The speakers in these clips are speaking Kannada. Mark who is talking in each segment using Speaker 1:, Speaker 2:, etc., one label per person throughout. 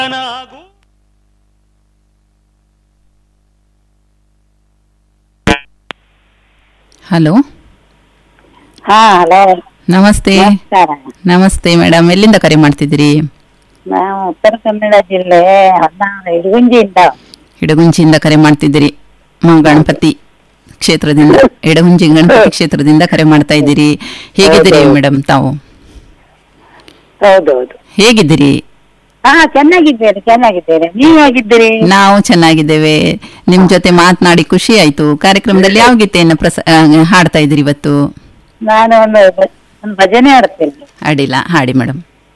Speaker 1: ನಾಗು
Speaker 2: ಹಲೋ
Speaker 3: ಹಾ ಹಲೋ
Speaker 2: ನಮಸ್ತೆ
Speaker 3: ನಮಸ್ಕಾರ
Speaker 2: ನಮಸ್ತೆ ಮೇಡಮ್ ಎಲ್ಲಿಂದ ಕರೆ ಮಾಡ್ತಿದ್ದೀರಿ
Speaker 3: ನಾವು ಉತ್ತರ ಕನ್ನಡ ಜಿಲ್ಲೆ ಹೊನ್ನಾವರ ಇಡಗುಂಜಿಯಿಂದ
Speaker 2: ಎಡಗುಂಜಿಯಿಂದ ಕರೆ ಮಾಡ್ತಿದ್ದೀರಿ ಮ ಗಣಪತಿ ಕ್ಷೇತ್ರದಿಂದ ಎಡಗುಂಜಿ ಗಣಪತಿ ಕ್ಷೇತ್ರದಿಂದ ಕರೆ ಮಾಡ್ತಾ ಇದ್ದೀರಿ ಹೇಗಿದ್ದೀರಿ
Speaker 3: ಹೌದು.
Speaker 2: ಮೇಡಮ್ ತಾವು
Speaker 3: ಹೌದೌದು
Speaker 2: ಹೇಗಿದ್ದೀರಿ
Speaker 3: ಹಾ ಚೆನ್ನಾಗಿದ್ದೇನೆ ಚೆನ್ನಾಗಿದ್ದೇನೆ ನೀವ್ ಹೇಗಿದ್ದೀರಿ
Speaker 2: ನಾವು ಚೆನ್ನಾಗಿದ್ದೇವೆ ನಿಮ್ ಜೊತೆ ಮಾತನಾಡಿ ಖುಷಿ ಆಯ್ತು ಕಾರ್ಯಕ್ರಮದಲ್ಲಿ ಯಾವ ಗೀತೆಯನ್ನು ಪ್ರಸ ಆ, ಹಾಡ್ತಾ ಇದ್ದೀರಿ ಇವತ್ತು
Speaker 3: ನಾನು ಒಂದು ಒಂದು ಭಜನೆ ಆಡ್ತೇನೆ
Speaker 2: ಅಡಿಲ್ಲ ಹಾಡಿ ಮೇಡಮ್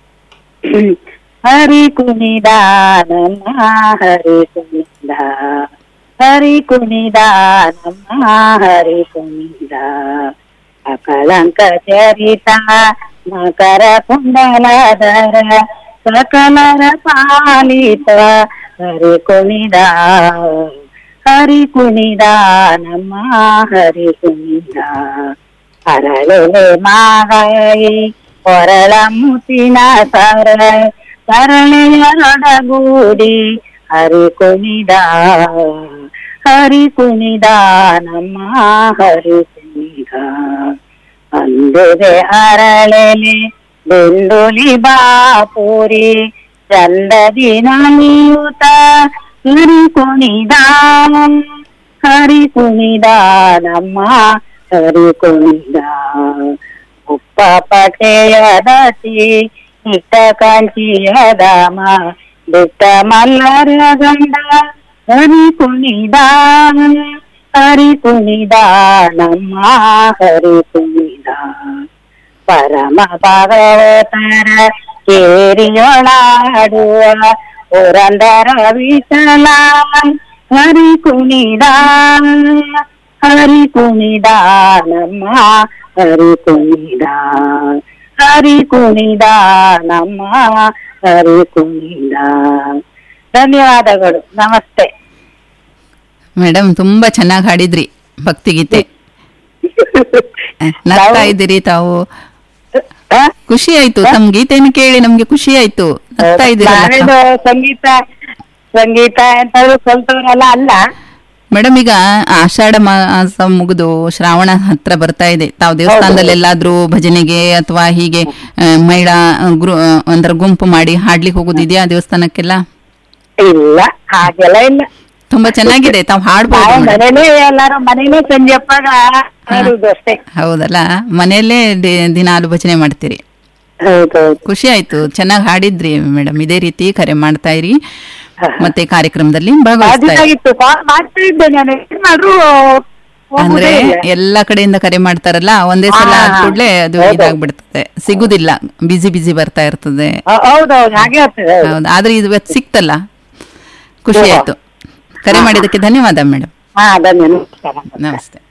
Speaker 3: ಹರಿ ಕುಣಿದ ನಮ್ಮ ಹರಿ ಕುಣಿದ ಹರಿ ಕುಣಿದ ನಮ್ಮ ಹರಿ ಕುಣಿದ ಅಕಳಂಕ ಚರಿತ ಮಕರ ಕುಂಡಲಧರ ಸಕಲರ ಪಾಲಿತ ಹರಿ ಕುಣಿದ ಹರಿ ಕುಣಿದ ನಮ್ಮ ಹರಿ ಕುಣಿದ ಅರಳೆಲೆ ಮಾಗಾಯಿ ಹೊರಳ ಮುತ್ತಿನ ಸರ ಸರಳೆಯರೊಡಗೂಡಿ ಹರಿ ಕುಣಿದ ಹರಿ ಕುಣಿದ ನಮ್ಮ ಹರಿ ಕುಣಿದ ಅಂದುವೆ ಅರಳೆಲೆ ಬೆಂಡುಲಿ ಬಾಪುರಿ ಚಂದದಿ ನಲಿಯುತ ಹರಿ ಕುಣಿದ ಹರಿ ಕುಣಿದ ನಮ್ಮ ಹರಿ ಕುಣಿದ ಉಪ್ಪ ಪಟೆಯ ದತಿ ಇಟ್ಟ ಕಾಂಚಿಯ ದಾಮ ಬಿಟ್ಟ ಮಲ್ಲರ ಗಂಡ ಹರಿ ಕುಣಿದ ಹರಿ ಕುಣಿದ ನಮ್ಮ ಹರಿ ಕುಣಿದ ಪರಮ ಭಾಗವತರ ಕೇರಿಯೊಳಾಡುವ ಪುರಂದರ ವಿಠಲ ಹರಿ ಕುಣಿದ ಹರಿ ಕುಣಿದ ನಮ್ಮ ಹರಿ ಕುಣಿದ ಹರಿ ಕುಣಿದ ನಮ್ಮ ಹರಿ ಕುಣಿದ ಧನ್ಯವಾದಗಳು ನಮಸ್ತೆ
Speaker 2: ಮೇಡಮ್ ತುಂಬಾ ಚೆನ್ನಾಗಿ ಹಾಡಿದ್ರಿ ಭಕ್ತಿಗೀತೆ ನಗ್ತಾ ಇದ್ದೀರಿ ತಾವು
Speaker 3: ಆ?
Speaker 2: ಖುಷಿ ಆಯ್ತು ತಮ್ ಗೀತೆಯನ್ನು ಕೇಳಿ ನಮ್ಗೆ ಖುಷಿ ಆಯ್ತು ನಗ್ತಾ ಇದ್ದೀರಲ್ಲ
Speaker 3: ನಾವೇನು ಸಂಗೀತ ಸಂಗೀತ ಎಂತಾದ್ರು ಕಲ್ತವ್ರಲ್ಲ ಅಲ್ಲ
Speaker 2: ಮೇಡಮ್ ಈಗ ಆಷಾಢ ಮಾಸ ಮುಗಿದು ಶ್ರಾವಣ ಹತ್ರ ಬರ್ತಾ ಇದೆ ತಾವು ದೇವಸ್ಥಾನದಲ್ಲಿ ಎಲ್ಲಾದ್ರೂ ಭಜನೆಗೆ ಅಥವಾ ಹೀಗೆ ಆ, ಮಹಿಳಾ ಗ್ರೂ ಅಂದ್ರೆ ಗುಂಪು ಮಾಡಿ ಹಾಡ್ಲಿಕ್ಕೆ ಹೋಗೋದಿದೆಯಾ ದೇವಸ್ಥಾನಕ್ಕೆಲ್ಲ
Speaker 3: ಇಲ್ಲ ಹಾಗೆಲ್ಲ ಇಲ್ಲ
Speaker 2: ತುಂಬಾ ಚೆನ್ನಾಗಿದೆ ತಾವು ಹಾಡ್ಬೋದು
Speaker 3: ನಾವು
Speaker 2: madam.
Speaker 3: ಮನೇಲೇ ಎಲ್ಲಾರು ಮನೇಲೇ ಸಂಜೆಪ್ಪಾಗ ಹಾಡುದು ಅಷ್ಟೇ
Speaker 2: ಹೌದಲ್ಲ ಮನೆಯಲ್ಲೇ ದಿ- ದಿನಾಲು ಭಜನೆ ಮಾಡ್ತೀರಿ
Speaker 3: ಹೌದೌದು
Speaker 2: ಖುಷಿ ಆಯ್ತು ಚೆನ್ನಾಗಿ ಹಾಡಿದ್ರಿ ಮೇಡಮ್ ಇದೇ ರೀತಿ ಕರೆ ಮಾಡ್ತಾ ಇರಿ ಮತ್ತೆ ಕಾರ್ಯಕ್ರಮದಲ್ಲಿ ಭಾಗವಹಿಸ್ತಾ ಇರಿ
Speaker 3: ಅದಿದ್ದಾಗಿತ್ತು ಕಾಲ್ ಮಾಡ್ತಾ ಇದ್ದೆ ನಾನು ಏನ್ ಮಾಡ್ರು
Speaker 2: ಅಂದ್ರೆ
Speaker 3: ಹೋಗುದೇ ಇಲ್ಲ.
Speaker 2: ಎಲ್ಲಾ ಕಡೆಯಿಂದ ಕರೆ ಮಾಡ್ತಾರಲ್ಲ ಒಂದೇ ಸಲ
Speaker 3: ಹಾ, ಹಾ.
Speaker 2: ಕೂಡ್ಲೆ ಅದು
Speaker 3: ಹೌದು.
Speaker 2: ಇದಾಗ್ಬಿಡ್ತದೆ ಸಿಗುದಿಲ್ಲ ಬಿಸಿ ಬಿಸಿ ಬರ್ತಾ ಇರ್ತದೆ
Speaker 3: ಹ- ಹೌದೌದು ಹಾಗೆ ಆಗ್ತದೆ ಹೌದು.
Speaker 2: ಹೌದು ಆದ್ರೆ ಇದು ಇವತ್ತು ಸಿಕ್ತಲ್ಲ ಖುಷಿ
Speaker 3: ಹೌದಾ?
Speaker 2: ಆಯ್ತು ಕರೆ ಮಾಡಿದ್ದಕ್ಕೆ ಧನ್ಯವಾದ ಮೇಡಮ್
Speaker 3: ಹಾ ಬನ್ನಿ ನಮಸ್ಕಾರ
Speaker 2: ನಮಸ್ತೆ